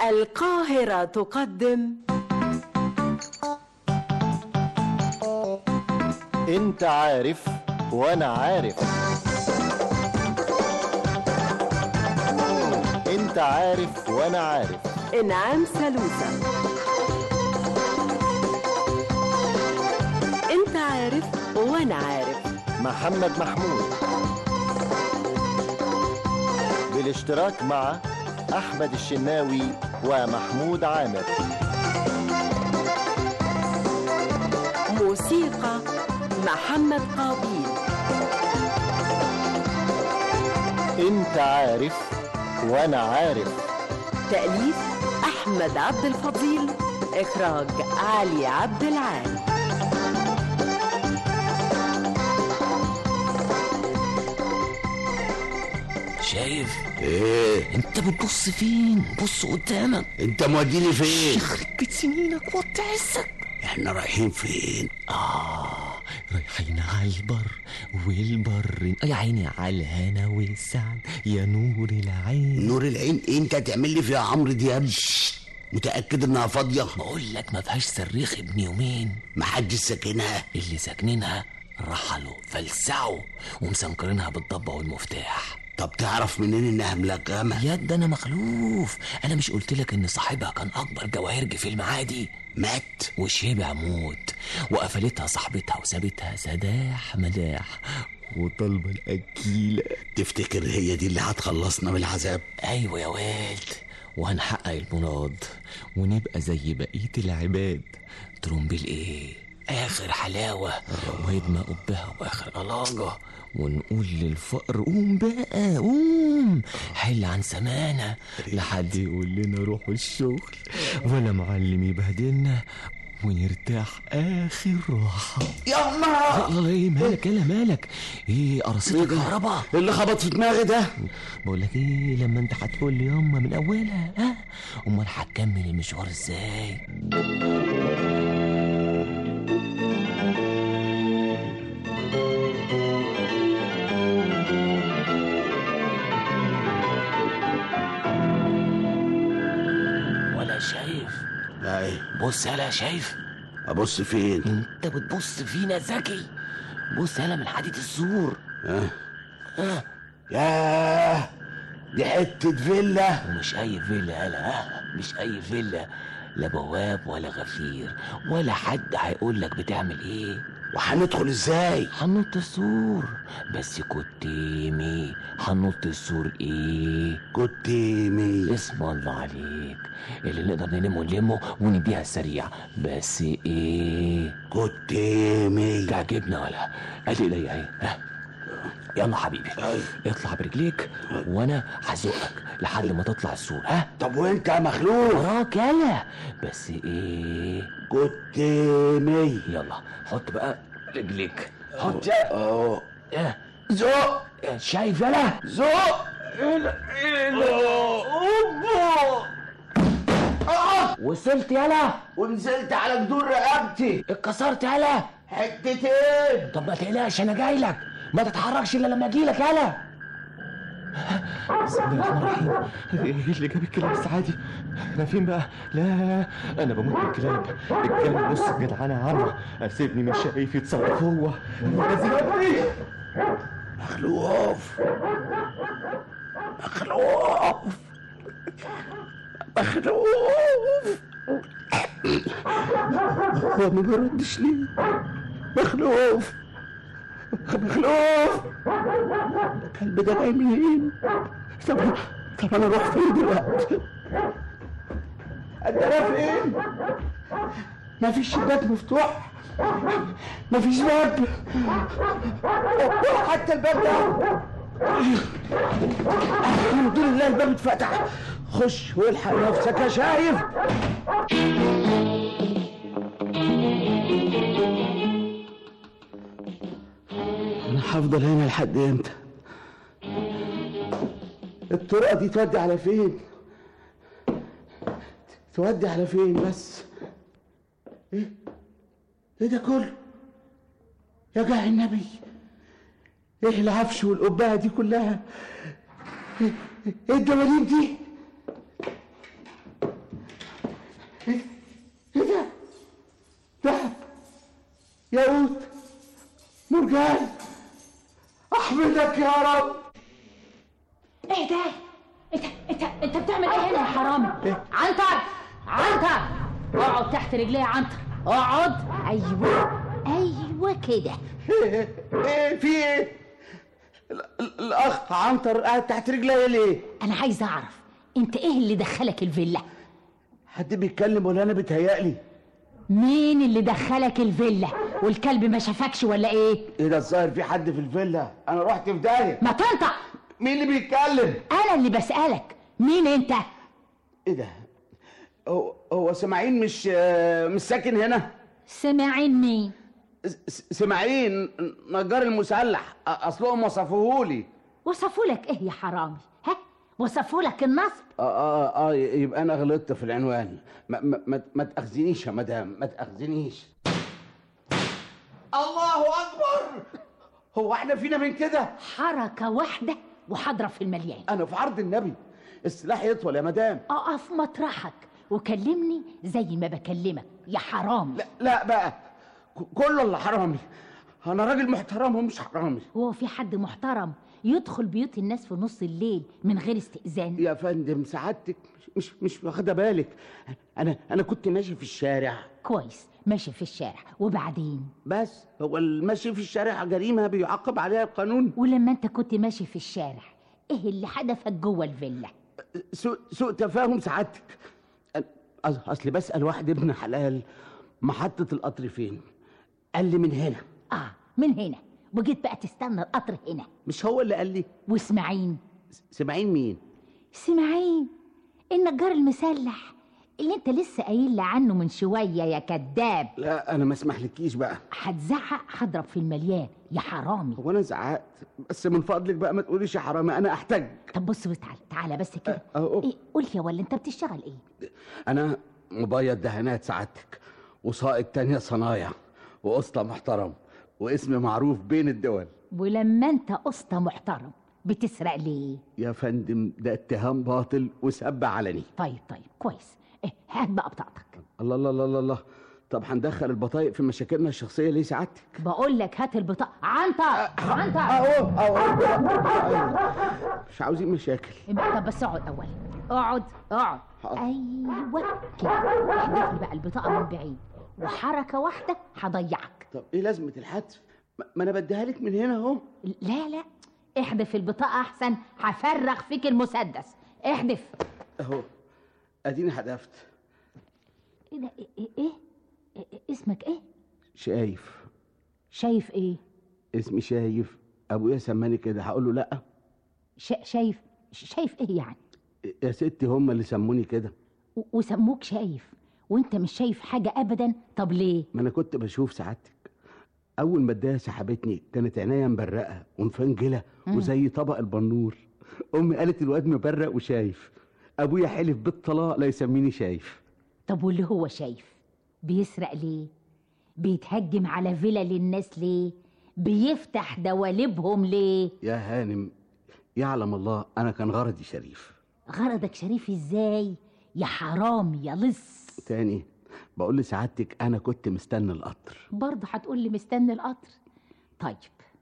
القاهرة تقدم انت عارف وانا عارف انت عارف وانا عارف إنعام سلوسة أنت عارف وأنا عارف محمد محمود بالاشتراك مع احمد الشناوي ومحمود عامر موسيقى محمد قابيل انت عارف وانا عارف تأليف أحمد عبد الفضيل إخراج علي عبد العال شايف ايه انت بتبص فين بص قدامك انت موديني فين يخرب بيت سنينك وطي عزك احنا رايحين فين اه رايحين على البر والبر يا عيني على الهنا والسعد يا نور العين نور العين إيه انت تعمل لي فيها عمرو دياب متاكد انها فاضيه بقول لك ما فيهاش صريخ ابن يومين محدش ساكنها اللي ساكنينها رحلوا فلسعوا ومسنكرينها بالضبة والمفتاح طب تعرف منين انها ملغمه يا ده انا مخلوف انا مش قلت لك ان صاحبها كان اكبر جواهرجي في المعادي مات وشبع موت وقفلتها صاحبتها وسابتها سداح مداح وطالبه الاكيله تفتكر هي دي اللي هتخلصنا من العذاب ايوه يا واد وهنحقق المراد ونبقى زي بقيه العباد ترومبيل ايه اخر حلاوه ويدمى قبها واخر طلاقه ونقول للفقر قوم بقى قوم حل عن سمانة لحد يقول لنا روحوا الشغل ولا معلم يبهدلنا ونرتاح اخر راحه ياما الله ايه مالك يلا مالك ايه قرصتك كهربا اللي خبط في دماغي ده بقول لك ايه لما انت هتقول لي ياما من اولها ها امال هتكمل المشوار ازاي ولا شايف ايه بص يلا شايف ابص فين انت بتبص فينا ذكي بص يلا من حديد السور ها ها ياه دي حته فيلا ومش اي فيلا يالا ها مش اي فيلا لا بواب ولا غفير ولا حد هيقول لك بتعمل ايه وهندخل ازاي هنط السور بس كتيمي هنط السور ايه كتيمي اسم الله عليك اللي نقدر نلمه نلمه ونديها سريع بس ايه كتيمي تعجبنا ولا قال لي ايه ها يلا حبيبي اطلع برجليك وانا هزقك لحد ما تطلع السور ها طب وانت يا مخلوق وراك يلا بس ايه كتيمي يلا حط بقى رجليك حط اه اه زق اه، شايف يلا زق وصلت يلا ونزلت على جدور رقبتي اتكسرت يلا حتتين طب ما تقلقش انا جاي لك ما تتحركش الا لما اجي لك يلا بسم الله الرحمن الرحيم ايه اللي جاب الكلاب السعادي انا فين بقى لا لا لا انا بموت من الكلاب الكلب بص الجدعانه يا عم سيبني مش شايف يتصرف هو نزلني مخلوق مخلوق مخلوق هو ما بيردش ليه مخلوق مخلوق الكلب ده جاي منين طب طب انا اروح فين دلوقتي انت انا فين مفيش شباك مفتوح مفيش باب حتى الباب ده الحمد لله الباب اتفتح خش والحق نفسك يا شايف انا هفضل هنا لحد امتى الطرقه دي تودي على فين تودي على فين بس ايه ايه ده كله يا جاع النبي ايه العفش والقبعه دي كلها ايه إيه الدواليب دي ايه ده دهب ياقوت مرجان احمدك يا رب ايه ده انت انت انت بتعمل ايه هنا يا حرامي عنتر عنتر اقعد تحت رجلي يا عنتر اقعد ايوه ايوه كده ايه ايه في ايه ال- ال- الاخ عنتر قاعد تحت رجلي ليه انا عايز اعرف انت ايه اللي دخلك الفيلا حد بيتكلم ولا انا بيتهيألي مين اللي دخلك الفيلا والكلب ما شافكش ولا ايه ايه ده الظاهر في حد في الفيلا انا رحت في داهيه ما تنطق مين اللي بيتكلم انا اللي بسالك مين انت ايه ده هو هو سماعين مش آه، مش ساكن هنا سمعين مين س- س- سماعين نجار المسلح أ- اصلهم وصفوهولي وصفوا لك ايه يا حرامي ها وصفوا لك النصب اه اه اه يبقى انا غلطت في العنوان ما, ما, ما, ما تاخذنيش يا مدام ما تاخذنيش الله اكبر هو احنا فينا من كده حركه واحده وحضرب في المليان انا في عرض النبي السلاح يطول يا مدام اقف مطرحك وكلمني زي ما بكلمك يا حرامي لا لا بقى ك- كله اللي حرامي انا راجل محترم ومش حرامي هو في حد محترم يدخل بيوت الناس في نص الليل من غير استئذان يا فندم سعادتك مش مش, مش واخده بالك انا انا كنت ماشي في الشارع كويس ماشي في الشارع وبعدين بس هو المشي في الشارع جريمه بيعاقب عليها القانون ولما انت كنت ماشي في الشارع ايه اللي حدفك جوه الفيلا سوء سوء تفاهم سعادتك أ- أص- اصل بسال واحد ابن حلال محطه القطر فين قال لي من هنا اه من هنا وجيت بقى تستنى القطر هنا مش هو اللي قال لي واسماعيل س- سامعين مين اسماعيل النجار المسلح اللي انت لسه قايل لي عنه من شويه يا كذاب لا انا ما اسمحلكيش بقى هتزعق هضرب في المليان يا حرامي هو انا زعقت بس من فضلك بقى ما تقوليش يا حرامي انا احتاج طب بص بص تعالى تعالى بس كده أه، أه. ايه قول لي يا ولا انت بتشتغل ايه انا مبيض دهانات سعادتك وسائق تانية صنايع واسطى محترم واسم معروف بين الدول ولما انت قسطى محترم بتسرق ليه يا فندم ده اتهام باطل وسب علني طيب طيب كويس ايه هات بقى بطاقتك الله الله الله الله, الله. طب هندخل البطايق في مشاكلنا الشخصيه ليه سعادتك بقول لك هات البطاقه عنتر عنتر اهو اهو أيوة. مش عاوزين مشاكل طب بس اقعد اول اقعد اقعد حاضر. ايوه كده احذف لي بقى البطاقه من بعيد وحركه واحده هضيعك طب ايه لازمه الحذف ما- ما انا بديها لك من هنا اهو لا لا احذف البطاقه احسن هفرغ فيك المسدس احذف اهو اديني حذفت ايه ده ايه ايه, إيه؟ إيه؟ اسمك ايه شايف شايف ايه اسمي شايف ابويا سماني كده هقول له لا شا شايف شايف ايه يعني يا ستي هم اللي سموني كده و- وسموك شايف وانت مش شايف حاجه ابدا طب ليه ما انا كنت بشوف سعادتك اول ما اداها سحبتني كانت عينيا مبرقه ومفنجله وزي طبق البنور امي قالت الواد مبرق وشايف ابويا حلف بالطلاق لا يسميني شايف طب واللي هو شايف بيسرق ليه بيتهجم على فيلا للناس ليه بيفتح دواليبهم ليه يا هانم يعلم الله انا كان غرضي شريف غرضك شريف ازاي يا حرام يا لص تاني بقول لسعادتك انا كنت مستني القطر برضه هتقول لي مستني القطر طيب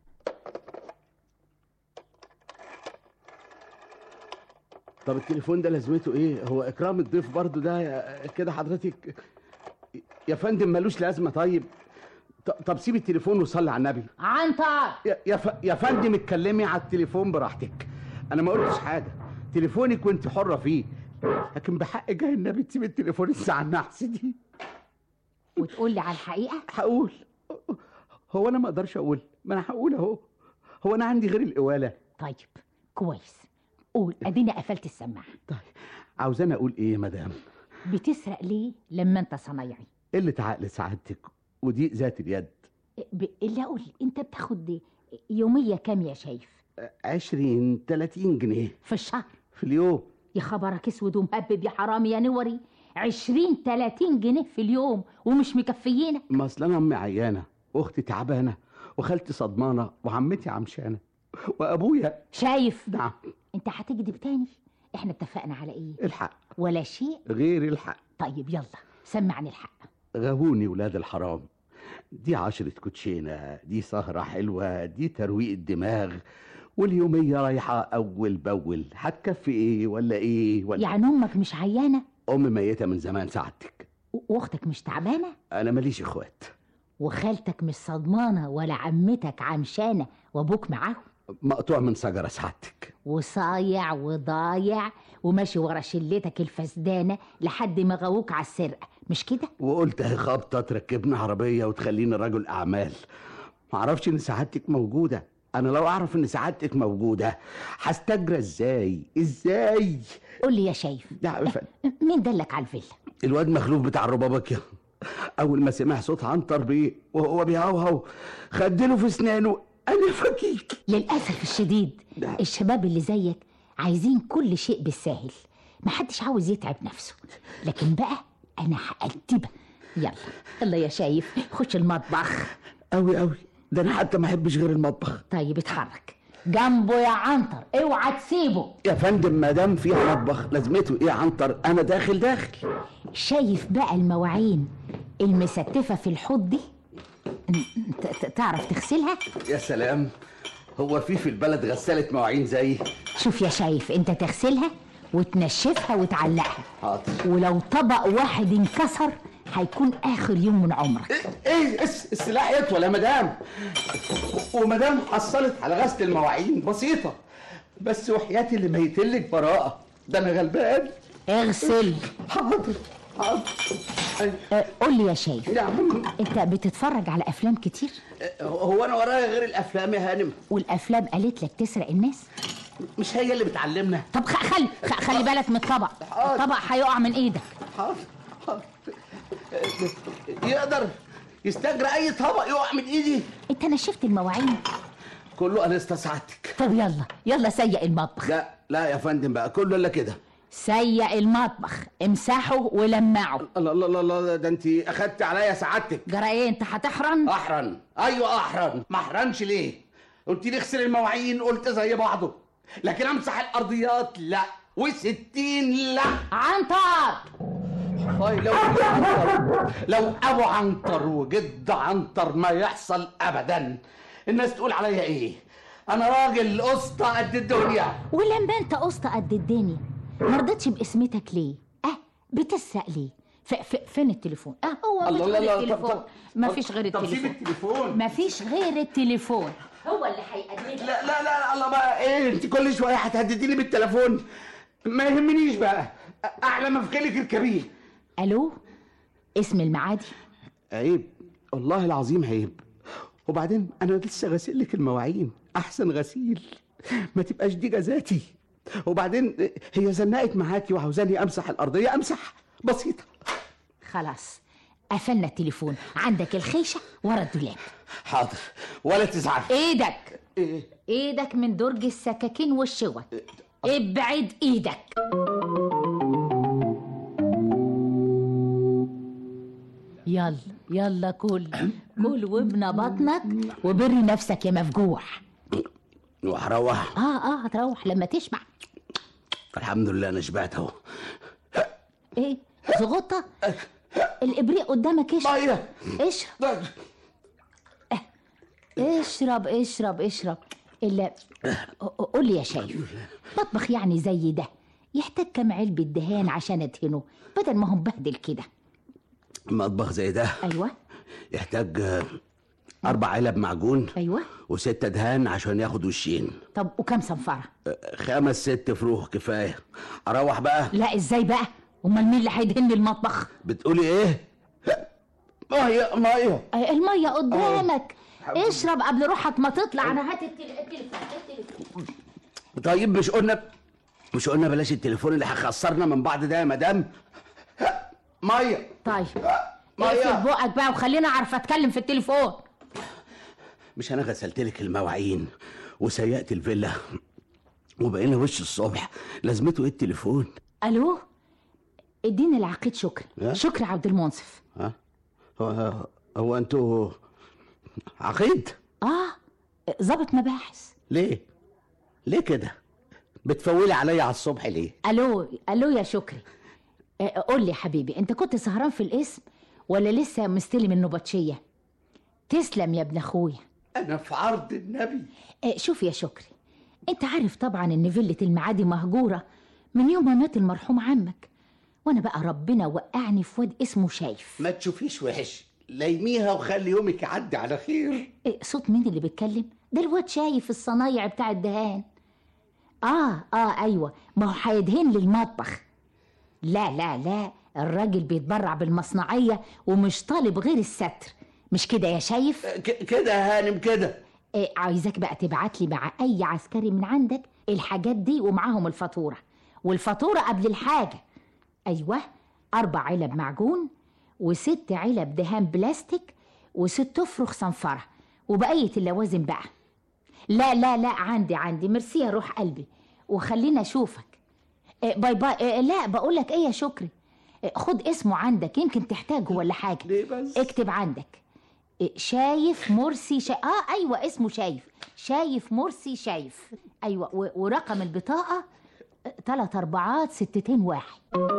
طب التليفون ده لازمته ايه هو اكرام الضيف برضو ده يا- كده حضرتك يا فندم ملوش لازمه طيب ط- طب سيب التليفون وصلي على النبي عنتر يا يا, ف... يا فندم اتكلمي على التليفون براحتك انا ما قلتش حاجه تليفونك وانت حره فيه لكن بحق جاي النبي تسيب التليفون الساعه النحس دي وتقول لي على الحقيقه هقول هو انا ما اقدرش اقول ما انا هقول اهو هو انا عندي غير القواله طيب كويس قول اديني قفلت السماعه طيب عاوزاني اقول ايه يا مدام بتسرق ليه لما انت صنايعي قله عقل سعادتك ودي ذات اليد ب... اللي اقول انت بتاخد دي يوميه كام يا شايف عشرين تلاتين جنيه في الشهر في اليوم يا خبرك اسود ومهبب يا حرامي يا نوري عشرين تلاتين جنيه في اليوم ومش مكفيينك ما اصل انا امي عيانه واختي تعبانه وخالتي صدمانه وعمتي عمشانه وابويا شايف نعم انت هتكذب تاني احنا اتفقنا على ايه الحق ولا شيء غير الحق طيب يلا سمعني الحق غابوني ولاد الحرام دي عشرة كوتشينة دي سهرة حلوة دي ترويق الدماغ واليومية رايحة أول بأول هتكفي إيه ولا إيه ولا يعني امك مش عيانه أم ميتة من زمان سعادتك و- واختك مش تعبانه أنا ماليش إخوات وخالتك مش صدمانه ولا عمتك عمشانه وابوك معاهم مقطوع من شجرة سعادتك وصايع وضايع وماشي ورا شلتك الفسدانه لحد ما غووك على السرقه مش كده وقلت اهي خبطة تركبنا عربية وتخليني رجل أعمال معرفش إن سعادتك موجودة أنا لو أعرف إن سعادتك موجودة هستجرى إزاي إزاي قول لي يا شايف يا فندم مين دلك على الفيلا الواد مخلوف بتاع الربابكيا اول ما سمع صوت عنتر بيه وهو بيهوهو خدله في اسنانه انا فكيك للاسف الشديد ده. الشباب اللي زيك عايزين كل شيء بالساهل محدش عاوز يتعب نفسه لكن بقى انا هأدبك يلا يلا يا شايف خش المطبخ قوي قوي ده انا حتى ما احبش غير المطبخ طيب اتحرك جنبه يا عنتر اوعى تسيبه يا فندم ما دام فيها مطبخ لازمته ايه عنتر انا داخل داخل شايف بقى المواعين المستفة في الحوض دي ت- ت- تعرف تغسلها يا سلام هو في في البلد غسالة مواعين زي شوف يا شايف انت تغسلها وتنشفها وتعلقها حاضر ولو طبق واحد انكسر هيكون اخر يوم من عمرك ايه, إيه الس- السلاح يطول يا مدام ومدام حصلت على غسل المواعين بسيطة بس وحياتي اللي ميتلك براءة ده انا غلبان اغسل حاضر حاضر اه، قول لي يا شايف يا عم انت بتتفرج على افلام كتير هو انا ورايا غير الافلام يا هانم والافلام قالت لك تسرق الناس مش هي اللي بتعلمنا طب خ- خلي خ- خلي بالك من الطبق حاضر. الطبق هيقع من ايدك حاضر حاضر يقدر يستجرى اي طبق يقع من ايدي انت نشفت المواعين كله انا سعادتك طب يلا يلا سيق المطبخ لا لا يا فندم بقى كله الا كده سيق المطبخ امسحه ولمعه الله الله الله الله ده انت اخدت عليا سعادتك جرى ايه انت هتحرن احرن ايوه احرن ما احرنش ليه قلت لي اغسل المواعين قلت زي بعضه لكن امسح الارضيات لا وستين لا عنتر طيب لو عنتر لو ابو عنتر وجد عنتر ما يحصل ابدا الناس تقول عليا ايه انا راجل قسطى قد الدنيا ولما انت قسط قد الدنيا ما رضيتش باسمتك ليه اه بتسرق ليه ف ف فين التليفون اه هو الله مفيش الله غير الله طب التليفون طب ما طب- فيش غير طب سيب التليفون التليفون ما فيش غير التليفون هو اللي هيقدمك لا لا لا الله بقى ايه انت كل شويه هتهدديني بالتليفون ما يهمنيش بقى اعلى ما في خيلك اركبيه الو اسم المعادي عيب والله العظيم عيب وبعدين انا لسه غاسل لك المواعين احسن غسيل ما تبقاش دي جزاتي وبعدين هي زنقت معاكي وعاوزاني امسح الارضيه امسح بسيطه خلاص قفلنا التليفون عندك الخيشه ورا الدولاب حاضر ولا تزعل ايدك إيه؟ ايدك من درج السكاكين والشوك ابعد ايدك يلا يلا كل كل وابنى بطنك وبري نفسك يا مفجوع وهروح اه اه هتروح لما تشبع الحمد لله انا شبعت اهو ايه زغطة الابريق قدامك اشرب ميه اشرب اشرب اشرب اشرب الا قول لي يا شايف مطبخ يعني زي ده يحتاج كام علبة دهان عشان ادهنه بدل ما هو مبهدل كده مطبخ زي ده ايوه يحتاج آه، اربع علب معجون ايوه وستة دهان عشان ياخد وشين طب وكام صنفرة آه، خمس ست فروخ كفايه اروح بقى لا ازاي بقى امال مين اللي هيدهن لي المطبخ بتقولي ايه ميه ميه آه، المية قدامك اشرب قبل روحك ما تطلع انا هات التل- التليفون التليفون طيب مش قلنا مش قلنا بلاش التليفون اللي هيخسرنا من بعض ده يا مدام ميه طيب مية. اقفل بقك بقى وخليني اعرف اتكلم في التليفون مش انا غسلت لك المواعين وسيقت الفيلا وبقينا وش الصبح لازمته ايه التليفون الو اديني العقيد شكري ها؟ شكري عبد المنصف ها هو هو انتوا عقيد اه ظابط مباحث ليه ليه كده بتفولي عليا على الصبح ليه الو الو يا شكري آه، قول لي يا حبيبي انت كنت سهران في القسم ولا لسه مستلم النبطشيه تسلم يا ابن اخويا انا في عرض النبي آه، شوف يا شكري انت عارف طبعا ان فيلة المعادي مهجورة من يوم ما مات المرحوم عمك وانا بقى ربنا وقعني في واد اسمه شايف ما تشوفيش وحش ليميها وخلي يومك يعدي على خير إيه صوت مين اللي بيتكلم ده الواد شايف الصنايع بتاع الدهان اه اه ايوه ما هو هيدهن للمطبخ لا لا لا الراجل بيتبرع بالمصنعية ومش طالب غير الستر مش كده يا شايف ك- كده يا هانم كده إيه عايزك بقى تبعت لي مع اي عسكري من عندك الحاجات دي ومعاهم الفاتوره والفاتوره قبل الحاجه ايوه اربع علب معجون وست علب دهان بلاستيك وست افرخ صنفره وبقيه اللوازم بقى لا لا لا عندي عندي ميرسي يا روح قلبي وخلينا اشوفك إيه باي باي إيه لا بقول لك ايه يا شكري إيه خد اسمه عندك يمكن تحتاجه ولا حاجه ليه بس؟ اكتب عندك إيه، شايف مرسي شا... اه ايوه اسمه شايف شايف مرسي شايف ايوه و... ورقم البطاقه آه، تلات اربعات ستتين واحد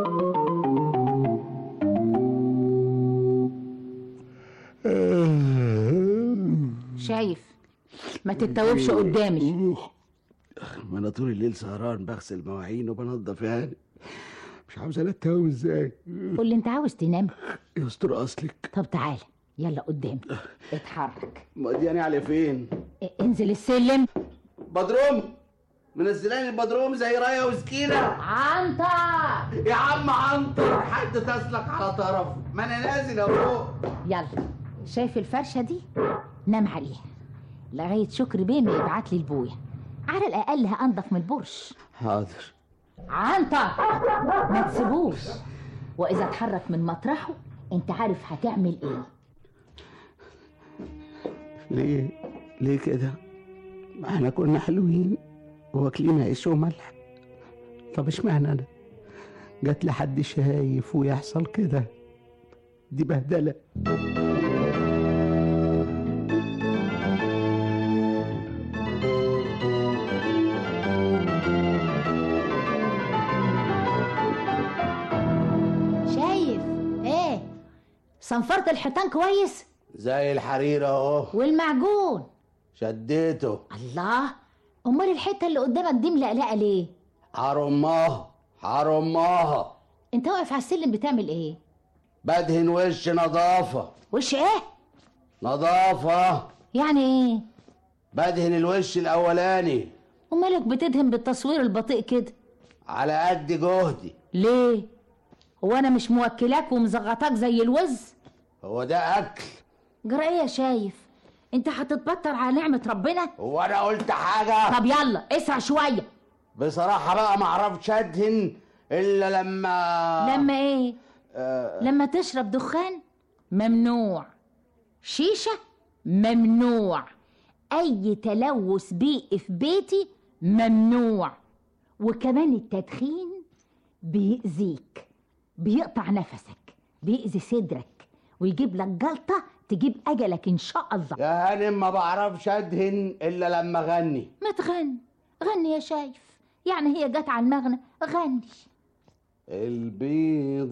شايف ما تتوبش قدامي ما انا طول الليل سهران بغسل مواعين وبنضف يعني مش عاوز انام ازاي قول لي انت عاوز تنام يستر اصلك طب تعالى يلا قدامي اتحرك مودياني على فين إيه، انزل السلم بدروم منزلاني البدروم زي رايه وسكينه عنتر يا عم عنتر حد تسلك على طرف ما انا نازل اهو يلا شايف الفرشه دي نام عليها لغايه شكر بيه ما يبعت لي البويه على الاقل هانضف من البرش حاضر عنتر ما تسيبوش واذا اتحرك من مطرحه انت عارف هتعمل ايه ليه ليه كده ما احنا كنا حلوين واكلين عيش وملح طب اشمعنى انا جات لحد شايف ويحصل كده دي بهدله شايف ايه صنفرت الحيطان كويس زي الحرير اهو والمعجون شديته الله امال الحته اللي قدامك دي ملقلقه ليه حرماها حرماها انت واقف على السلم بتعمل ايه بدهن وش نظافه وش ايه نظافه يعني ايه بدهن الوش الاولاني ومالك بتدهن بالتصوير البطيء كده على قد جهدي ليه هو انا مش موكلاك ومزغطاك زي الوز هو ده اكل جرى ايه يا شايف انت هتتبطر على نعمة ربنا هو انا قلت حاجه طب يلا اسرع شوية بصراحه بقى ما اعرفش ادهن الا لما لما ايه آه لما تشرب دخان ممنوع شيشة ممنوع اي تلوث بيئي في بيتي ممنوع وكمان التدخين بيأذيك بيقطع نفسك بيأذي صدرك ويجيب لك جلطة تجيب أجلك إن شاء الله يا هانم ما بعرفش ادهن الا لما اغني ما تغني غني يا شايف يعني هي جت على المغنى غني البيض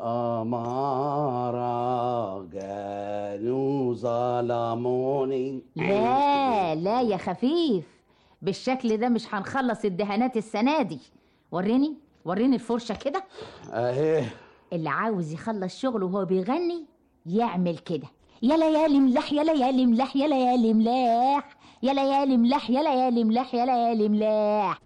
الأمارة جانوا ظلموني لا لا يا خفيف بالشكل ده مش هنخلص الدهانات السنة دي وريني وريني الفرشة كده اهي اللي عاوز يخلص شغله وهو بيغني يعمل كده يا ليالي ملح يا ليالي ملح يا ليالي ملاح يا ليالي ملح يا ليالي ملح يا ليالي ملاح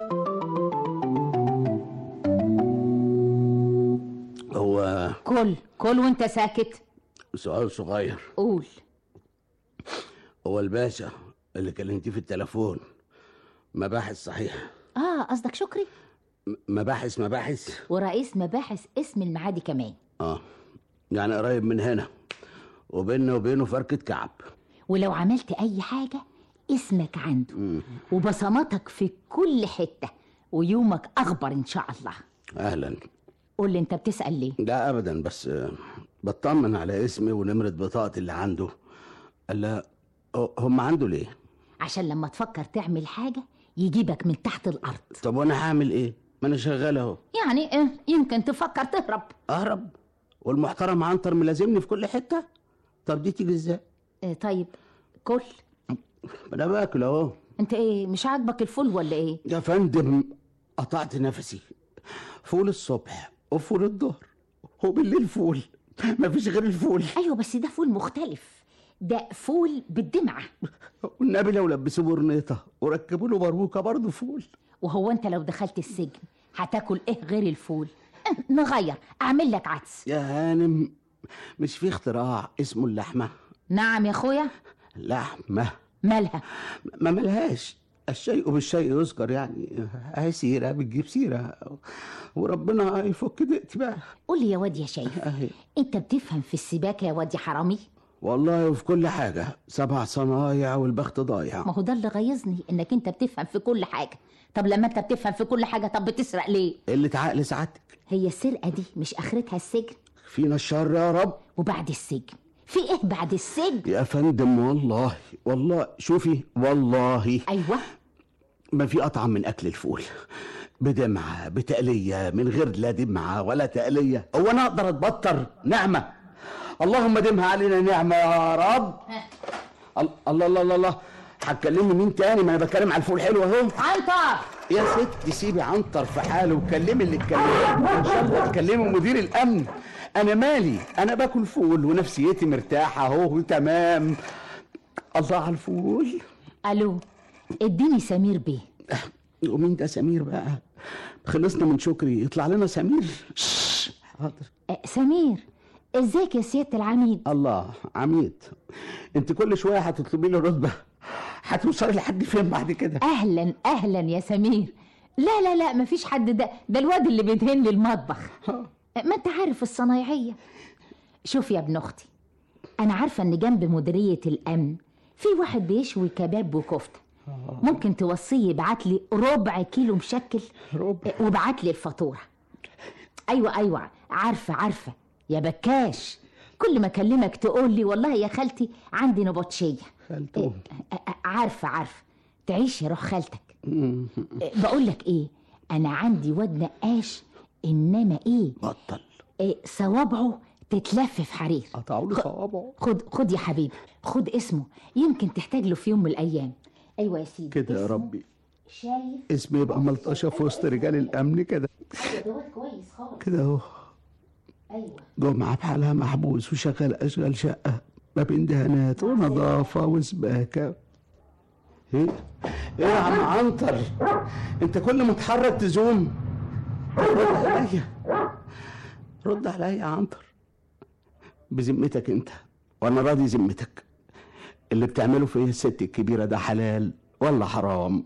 هو كل كل وانت ساكت سؤال صغير قول هو الباشا اللي كلمتيه في التليفون مباحث صحيح اه قصدك شكري م- مباحث مباحث ورئيس مباحث اسم المعادي كمان اه يعني قريب من هنا وبيننا وبينه فركة كعب ولو عملت اي حاجة اسمك عنده وبصماتك في كل حتة ويومك اخبر ان شاء الله اهلا قول لي انت بتسأل ليه لا ابدا بس آه، بطمن على اسمي ونمرة بطاقتي اللي عنده قال لا هو- هم عنده ليه عشان لما تفكر تعمل حاجة يجيبك من تحت الارض طب وانا هعمل ايه ما انا شغال اهو يعني اه يمكن تفكر تهرب اهرب والمحترم عنتر ملازمني في كل حته طب دي تيجي ازاي اه طيب كل ما انا باكل اهو انت ايه مش عاجبك الفول ولا ايه يا فندم قطعت نفسي فول الصبح وفول الظهر وبالليل فول مفيش غير الفول ايوه بس ده فول مختلف ده فول بالدمعه والنبي لو لبسوه برنيطه وركبوا له باروكه برضه فول وهو انت لو دخلت السجن هتاكل ايه غير الفول اه، نغير اعمل لك عدس يا هانم مش في اختراع اسمه اللحمه نعم يا اخويا لحمه مالها ما ملهاش الشيء بالشيء يذكر يعني هاي سيره بتجيب سيره وربنا يفك دقتي بقى قول لي يا واد يا شايف اهي انت بتفهم في السباكه يا واد يا حرامي والله وفي كل حاجه سبع صنايع والبخت ضايع ما هو ده اللي غيظني انك انت بتفهم في كل حاجه طب لما انت بتفهم في كل حاجه طب بتسرق ليه اللي عقل سعادتك هي السرقه دي مش اخرتها السجن فينا الشر يا رب وبعد السجن في ايه بعد السجن يا فندم والله والله شوفي والله ايوه ما في أطعم من أكل الفول بدمعة بتقلية من غير لا دمعة ولا تقلية هو أنا أقدر أتبطر نعمة اللهم دمها علينا نعمة يا رب ال- الله الله الله الله هتكلمني مين تاني ما أنا بتكلم على الفول حلو أهو عنتر يا ست سيبي عنتر في حاله وكلمي اللي تكلمي ان شاء الله تكلمي مدير الامن انا مالي انا باكل فول ونفسيتي مرتاحه اهو تمام الله على الفول الو اديني سمير بيه ومين ده سمير بقى خلصنا من شكري يطلع لنا سمير حاضر أه سمير ازيك يا سياده العميد الله عميد انت كل شويه هتطلبي لي رتبه هتوصلي لحد فين بعد كده اهلا اهلا يا سمير لا لا لا مفيش حد ده ده الواد اللي بيدهن لي المطبخ ما انت عارف الصنايعيه شوف يا ابن اختي انا عارفه ان جنب مديريه الامن في واحد بيشوي كباب وكفته ممكن توصيه يبعت لي ربع كيلو مشكل ربع. وبعت لي الفاتوره ايوه ايوه عارفه عارفه يا بكاش كل ما اكلمك تقول لي والله يا خالتي عندي نبطشيه خالته. إيه، أ- أ- عارفه عارفه تعيش يا روح خالتك بقول لك ايه انا عندي واد نقاش انما ايه, بطل إيه صوابعه تتلف في حرير قطعوا لي خ- صوابعه خد خد يا حبيبي خد اسمه يمكن تحتاج له في يوم من الايام ايوه يا سيدي كده يا اسمه ربي شايف اسمي يبقى ملطشه في وسط رجال الامن كده ده واد كويس خالص كده اهو ايوه جمعة بحالها محبوس وشغال أشغال شقة ما بين دهانات ونظافة وسباكة ايه ايه يا عم عنتر انت كل ما تحرك تزوم رد عليا رد عليا يا عنتر بذمتك انت وانا راضي ذمتك اللي بتعمله فيه الست الكبيرة ده حلال ولا حرام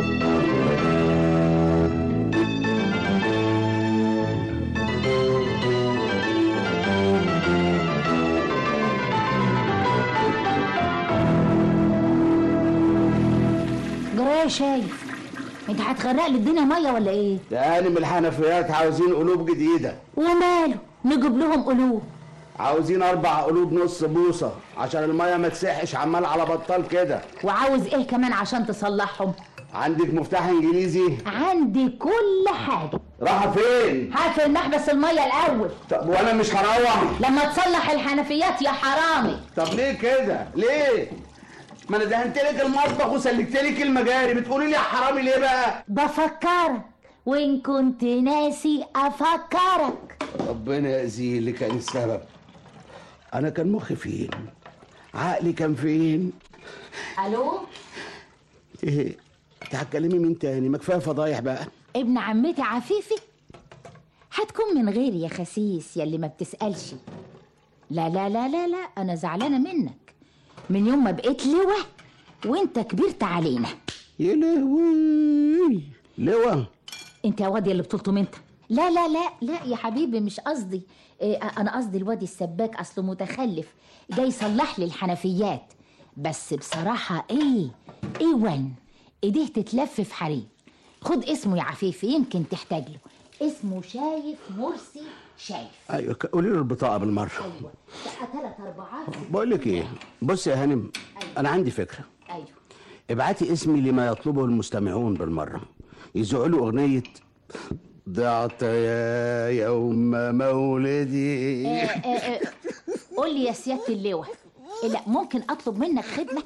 جرايه شايف انت هتغرق لي الدنيا ميه ولا ايه تاني من الحنفيات عاوزين قلوب جديدة وماله نجيب لهم قلوب عاوزين اربع قلوب نص بوصه عشان الميه ما تسحش عمال على بطال كده وعاوز ايه كمان عشان تصلحهم عندك مفتاح انجليزي عندي كل حاجه راح فين هات في المحبس الميه الاول طب وانا مش هروح لما تصلح الحنفيات يا حرامي طب ليه كده ليه ما انا دهنت لك المطبخ وسلكت لك المجاري بتقولي لي يا حرامي ليه بقى بفكرك وان كنت ناسي افكرك ربنا يأذيه اللي كان السبب انا كان مخي فين عقلي كان فين الو ايه انت هتكلمي مين تاني ما كفايه فضايح بقى ابن عمتي عفيفي هتكون من غيري يا خسيس يلي ما بتسألش لا لا لا لا لا أنا زعلانة منك من يوم ما بقيت لواء وانت كبرت علينا يا لهوي لوا انت يا واد اللي بتلطم انت لا لا لا لا يا حبيبي مش قصدي إيه انا قصدي الواد السباك اصله متخلف جاي يصلح لي الحنفيات بس بصراحة ايه ايه وان ايديه تتلف في حرير خد اسمه يا عفيفي يمكن تحتاج له اسمه شايف مرسي شايف ايوه ك- قولي له البطاقه بالمره ايوه بقى ثلاث اربعات بقول لك ايه بص يا هانم انا عندي فكره ايوه ابعتي اسمي لما يطلبه المستمعون بالمره يذيعوا له اغنيه ضعت يا يوم مولدي آه، آه، آه، قول لي يا سيادة اللواء إيه، لا ممكن أطلب منك خدمة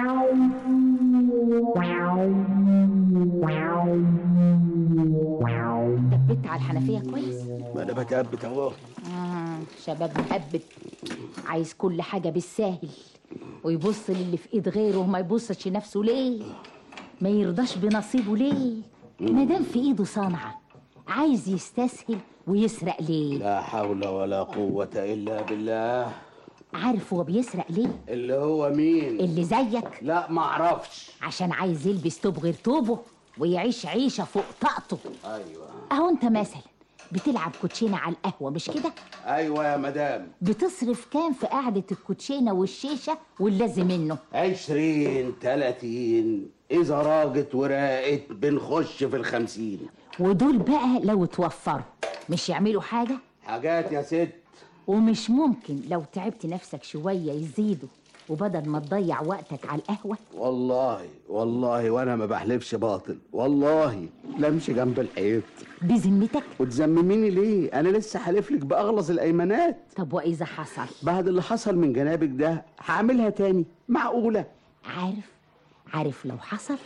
دبت على الحنفية كويس ما انا بتأبت اهو آه شباب مهبب عايز كل حاجة بالساهل ويبص للي في ايد غيره وما يبصش لنفسه ليه ما يرضاش بنصيبه ليه ما دام في ايده صنعة عايز يستسهل ويسرق ليه لا حول ولا قوة إلا بالله عارف هو بيسرق ليه اللي هو مين؟ اللي زيك لا ما اعرفش عشان عايز يلبس توب غير توبه ويعيش عيشة فوق طاقته ايوه اهو انت مثلا بتلعب كوتشينة على القهوة مش كده ايوه يا مدام بتصرف كام في قعدة الكوتشينة والشيشة واللازم منه عشرين تلاتين إذا راجت وراقت بنخش في الخمسين ودول بقى لو اتوفروا مش يعملوا حاجة حاجات يا ست ومش ممكن لو تعبت نفسك شوية يزيدوا وبدل ما تضيع وقتك على القهوة والله والله وانا ما بحلفش باطل والله لا امشي جنب الحيط بذمتك وتزمميني ليه انا لسه حالف لك باغلظ الايمانات طب وإذا حصل بعد اللي حصل من جنابك ده هعملها تاني معقوله عارف عارف لو حصل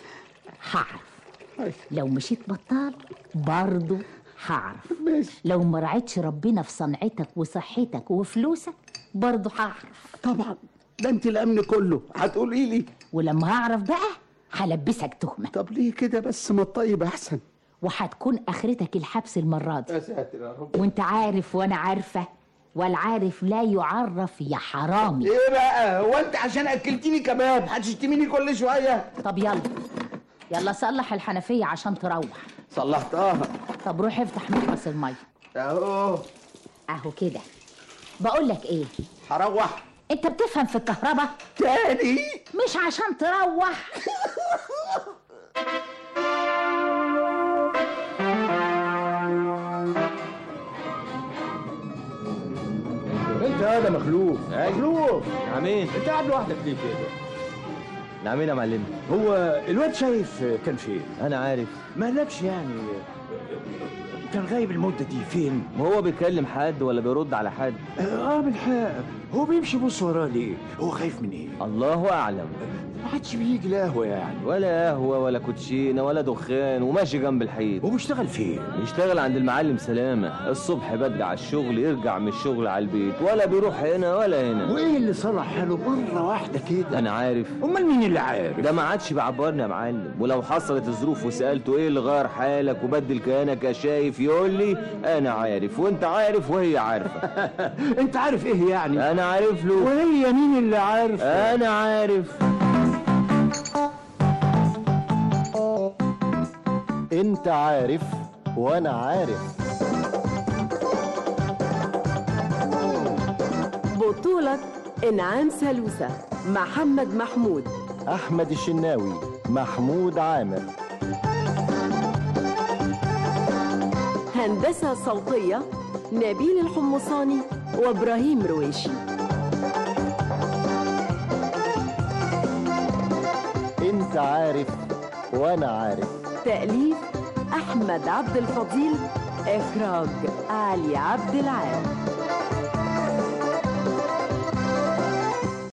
هعرف لو مشيت بطال برضه هعرف ماشي لو ما رعيتش ربنا في صنعتك وصحتك وفلوسك برضه هعرف طبعا ده انت الامن كله هتقولي لي ولما هعرف بقى هلبسك تهمة طب ليه كده بس ما الطيب احسن وهتكون آخرتك الحبس المرة دي يا ساتر يا رب وانت عارف وانا عارفة والعارف لا يعرف يا حرامي ايه بقى هو انت عشان اكلتيني كباب هتشتميني كل شويه طب يلا يلا صلح الحنفية عشان تروح صلحتها طب روح افتح محبس المية اهو اهو كده بقول لك ايه هروح انت بتفهم في الكهرباء تاني مش عشان تروح انت هذا مخلوق مخلوق نعمين انت قاعد لوحدك ليه كده نعمين يا معلم هو الواد شايف كان فين انا عارف ما قالكش يعني كان غايب المده دي فين وهو بيكلم حد ولا بيرد على حد اه بالحق هو بيمشي بص وراه ليه هو خايف من ايه الله اعلم ما عادش بيجي القهوه يعني ولا قهوه ولا كوتشينه ولا دخان وماشي جنب الحيط هو بيشتغل فين يشتغل عند المعلم سلامة الصبح بدري على الشغل يرجع من الشغل على البيت ولا بيروح هنا ولا هنا وايه اللي صلح حاله مره واحده كده انا عارف امال مين اللي عارف ده ما عادش بيعبرني يا معلم ولو حصلت الظروف وسالته ايه اللي غير حالك وبدل كيانك يا شايف يقول لي انا عارف وانت عارف وهي عارفه انت عارف ايه يعني انا عارف له وهي مين اللي عارف انا عارف انت عارف وانا عارف بطولة إنعام سالوسة محمد محمود احمد الشناوي محمود عامر هندسة صوتية نبيل الحمصاني وإبراهيم رويشي انت عارف وانا عارف تأليف أحمد عبد الفضيل إخراج علي عبد العال